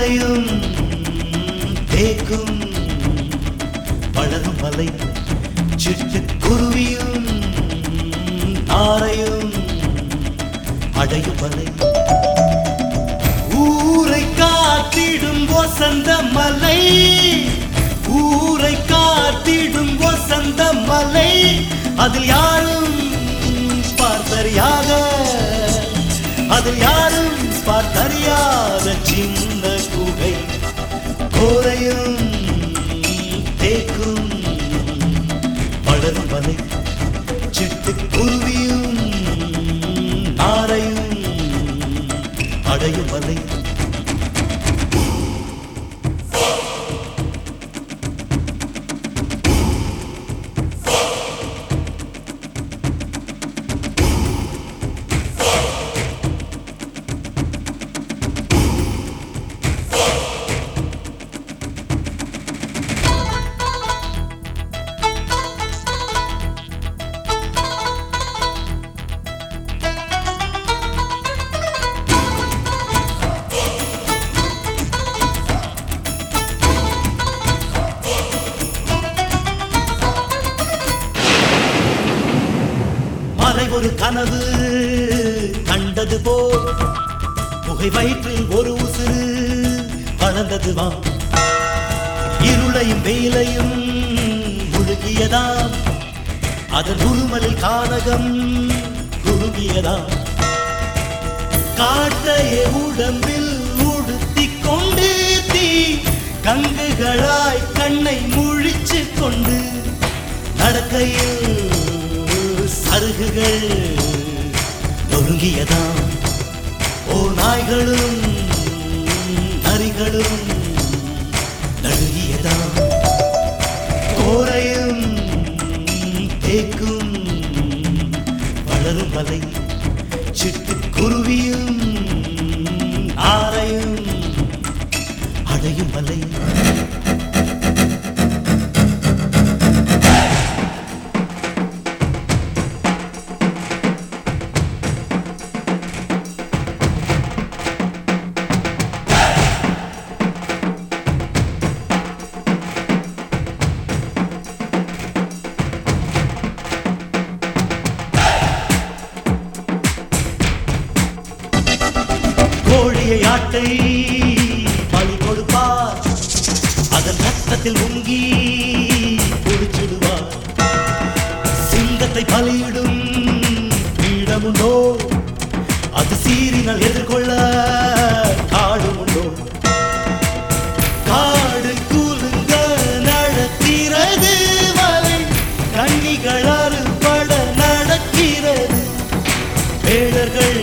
கோரையும் தேக்கும் வளரும் மலை சிட்டு குருவியும் ஆரையும் அடையும் மலை ஊரை காத்திடும் வசந்த மலை ஊரை காத்திடும் வசந்த மலை அதில் யாரும் பார்த்தறியாக அதில் யாரும் பார்த்தறியாத சின்ன குகை கோரையும் தேக்கும் வளரும் மலை சிட்டு குருவியும் ஆரையும் அடையும் மலை மலை ஒரு கனவு கண்டது போல் புகை வயிற்றில் ஒரு உசுறு வளர்ந்தது வா இருளையும் வெயிலையும் முழுகியதாம் அதன் உருமலில் கானகம் குறுகியதாம் காட்டையே உடம்பில் உடுத்திக் கொண்டு தீ கங்குகளாய் கண்ணை முழிச்சு கொண்டு நடக்கையில் சருகுகள் நொறுங்கியதாம் ஓ நாய்களும் நரிகளும் நடுங்கியதாம் கோரையும் தேக்கும் வளரும் மலை சிட்டு குருவியும் ஆரையும் அடையும் மலை கோழியை ஆட்டை பலி கொடுப்பார் அதன் ரத்தத்தில் முங்கி குடிச்சிடுவார் சிங்கத்தை பலியிடும் பீடமுண்டோ அது சீறினால் எதிர்கொள்ள காடுமுண்டோ காடு குலுங்க நடக்கிறது மலை கண்ணிகள் அறுபட நடக்கிறது வேடர்கள்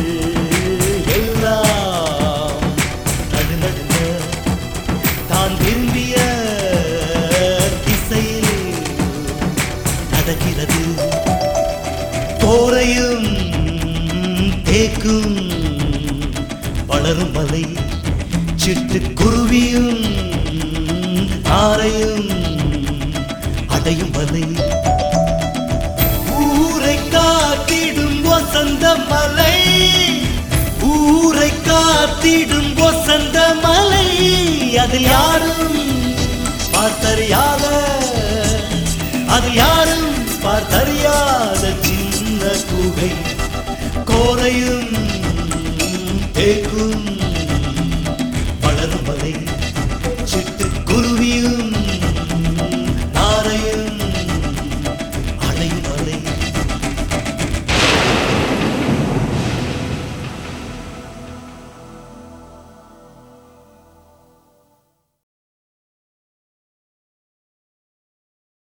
எல்லாம் நடுநடுங்க தான் விரும்பிய திசையில் நடக்கிறது கோரையும் தேக்கும் வளரும் மலை சிட்டு குருவியும் ஆரையும் அடையும் மலை ஊரை காத்திடும் வசந்த மலை ஊரை காத்திடும் வசந்த மலை அதில் யாரும் பார்த்தறியாத அதில் யாரும் பார்த்தறியாத சின்ன குகை கோரையும் தேக்கும்